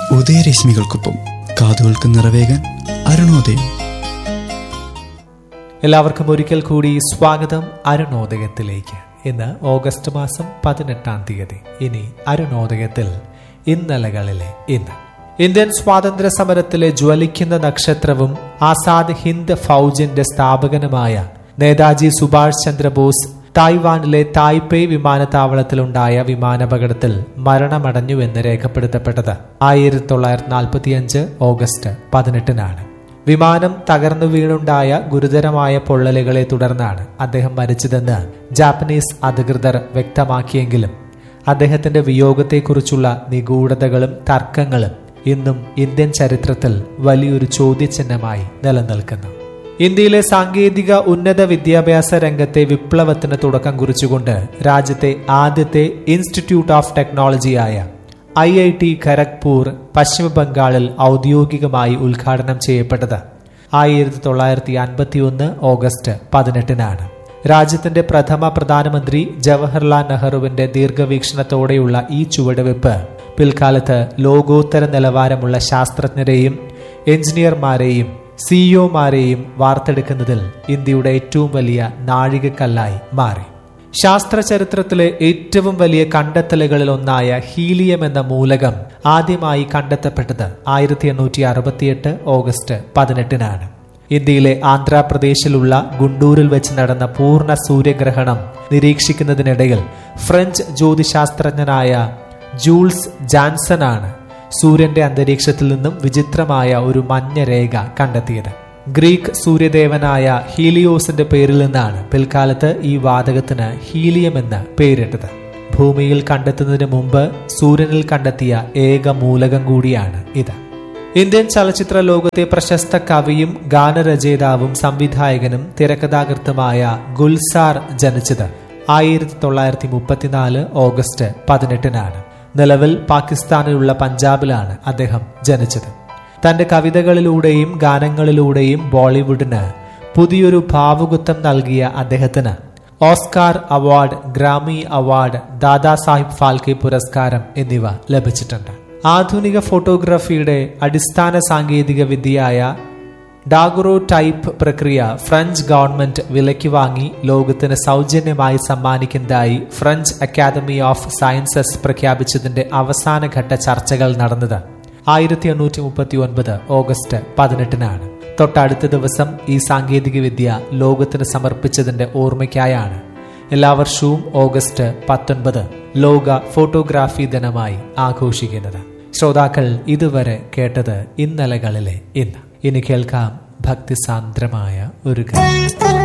ഉദയരശ്മികൾക്കൊപ്പം കാതുകൾക്ക് നിറവേകാൻ അരുണോദയം എല്ലാവർക്കും ഒരിക്കൽ കൂടി സ്വാഗതം അരുണോദയത്തിലേക്ക് ഇന്ന് ഓഗസ്റ്റ് മാസം പതിനെട്ടാം തീയതി ഇനി അരുണോദയത്തിൽ ഇന്നലകളിലെ ഇന്ന് ഇന്ത്യൻ സ്വാതന്ത്ര്യ സമരത്തിലെ ജ്വലിക്കുന്ന നക്ഷത്രവും ആസാദ് ഹിന്ദ് ഫൗജിന്റെ സ്ഥാപകനുമായ നേതാജി സുഭാഷ് ചന്ദ്രബോസ് തായ്വാനിലെ തായ്പേ വിമാനത്താവളത്തിലുണ്ടായ വിമാനാപകടത്തിൽ മരണമടഞ്ഞുവെന്ന് രേഖപ്പെടുത്തപ്പെട്ടത് ആയിരത്തി തൊള്ളായിരത്തി നാൽപ്പത്തിയഞ്ച് ഓഗസ്റ്റ് പതിനെട്ടിനാണ് വിമാനം തകർന്നു വീണുണ്ടായ ഗുരുതരമായ പൊള്ളലുകളെ തുടർന്നാണ് അദ്ദേഹം മരിച്ചതെന്ന് ജാപ്പനീസ് അധികൃതർ വ്യക്തമാക്കിയെങ്കിലും അദ്ദേഹത്തിന്റെ വിയോഗത്തെക്കുറിച്ചുള്ള നിഗൂഢതകളും തർക്കങ്ങളും ഇന്നും ഇന്ത്യൻ ചരിത്രത്തിൽ വലിയൊരു ചോദ്യചിഹ്നമായി നിലനിൽക്കുന്നു ഇന്ത്യയിലെ സാങ്കേതിക ഉന്നത വിദ്യാഭ്യാസ രംഗത്തെ വിപ്ലവത്തിന് തുടക്കം കുറിച്ചുകൊണ്ട് രാജ്യത്തെ ആദ്യത്തെ ഇൻസ്റ്റിറ്റ്യൂട്ട് ഓഫ് ടെക്നോളജിയായ ഐ ഐ ടി ഖരഗ്പൂർ പശ്ചിമ ബംഗാളിൽ ഔദ്യോഗികമായി ഉദ്ഘാടനം ചെയ്യപ്പെട്ടത് ആയിരത്തി തൊള്ളായിരത്തി അൻപത്തി ഒന്ന് ഓഗസ്റ്റ് പതിനെട്ടിനാണ് രാജ്യത്തിന്റെ പ്രഥമ പ്രധാനമന്ത്രി ജവഹർലാൽ നെഹ്റുവിന്റെ ദീർഘവീക്ഷണത്തോടെയുള്ള ഈ ചുവടുവെപ്പ് പിൽക്കാലത്ത് ലോകോത്തര നിലവാരമുള്ള ശാസ്ത്രജ്ഞരെയും എഞ്ചിനീയർമാരെയും സിഇഒമാരെയും വാർത്തെടുക്കുന്നതിൽ ഇന്ത്യയുടെ ഏറ്റവും വലിയ നാഴികക്കല്ലായി മാറി ശാസ്ത്ര ചരിത്രത്തിലെ ഏറ്റവും വലിയ കണ്ടെത്തലുകളിൽ ഒന്നായ ഹീലിയം എന്ന മൂലകം ആദ്യമായി കണ്ടെത്തപ്പെട്ടത് ആയിരത്തി എണ്ണൂറ്റി അറുപത്തിയെട്ട് ഓഗസ്റ്റ് പതിനെട്ടിനാണ് ഇന്ത്യയിലെ ആന്ധ്രാപ്രദേശിലുള്ള ഗുണ്ടൂരിൽ വെച്ച് നടന്ന പൂർണ്ണ സൂര്യഗ്രഹണം നിരീക്ഷിക്കുന്നതിനിടയിൽ ഫ്രഞ്ച് ജ്യോതിശാസ്ത്രജ്ഞനായ ജൂൾസ് ജാൻസൺ ആണ് സൂര്യന്റെ അന്തരീക്ഷത്തിൽ നിന്നും വിചിത്രമായ ഒരു മഞ്ഞ രേഖ കണ്ടെത്തിയത് ഗ്രീക്ക് സൂര്യദേവനായ ഹീലിയോസിന്റെ പേരിൽ നിന്നാണ് പിൽക്കാലത്ത് ഈ വാതകത്തിന് ഹീലിയം എന്ന് പേരിട്ടത് ഭൂമിയിൽ കണ്ടെത്തുന്നതിന് മുമ്പ് സൂര്യനിൽ കണ്ടെത്തിയ ഏക മൂലകം കൂടിയാണ് ഇത് ഇന്ത്യൻ ചലച്ചിത്ര ലോകത്തെ പ്രശസ്ത കവിയും ഗാനരചയിതാവും സംവിധായകനും തിരക്കഥാകൃത്തുമായ ഗുൽസാർ ജനിച്ചത് ആയിരത്തി തൊള്ളായിരത്തി മുപ്പത്തിനാല് ഓഗസ്റ്റ് പതിനെട്ടിനാണ് നിലവിൽ പാകിസ്ഥാനിലുള്ള പഞ്ചാബിലാണ് അദ്ദേഹം ജനിച്ചത് തന്റെ കവിതകളിലൂടെയും ഗാനങ്ങളിലൂടെയും ബോളിവുഡിന് പുതിയൊരു ഭാവുകത്വം നൽകിയ അദ്ദേഹത്തിന് Oscar award Grammy award Dadasaheb Phalke പുരസ്കാരം എന്നിവ ലഭിച്ചിട്ടുണ്ട് ആധുനിക ഫോട്ടോഗ്രാഫിയുടെ അടിസ്ഥാന സാങ്കേതിക വിദ്യയായ ഡാഗുറോ ടൈപ്പ് പ്രക്രിയ ഫ്രഞ്ച് ഗവൺമെന്റ് വിലയ്ക്ക് വാങ്ങി ലോകത്തിന് സൗജന്യമായി സമ്മാനിക്കുന്നതായി ഫ്രഞ്ച് അക്കാദമി ഓഫ് സയൻസസ് പ്രഖ്യാപിച്ചതിന്റെ അവസാനഘട്ട ചർച്ചകൾ നടന്നത് ആയിരത്തി എണ്ണൂറ്റി മുപ്പത്തി ഒൻപത് ഓഗസ്റ്റ് പതിനെട്ടിനാണ് തൊട്ടടുത്ത ദിവസം ഈ സാങ്കേതിക വിദ്യ ലോകത്തിന് സമർപ്പിച്ചതിന്റെ ഓർമ്മയ്ക്കായാണ് എല്ലാ വർഷവും ഓഗസ്റ്റ് പത്തൊൻപത് ലോക ഫോട്ടോഗ്രാഫി ദിനമായി ആഘോഷിക്കുന്നത് ശ്രോതാക്കൾ ഇതുവരെ കേട്ടത് ഇന്നലകളിലെ ഇന്ന് ഇനി കേൾക്കാം ഭക്തിസാന്ദ്രമായ ഒരു ഗാനം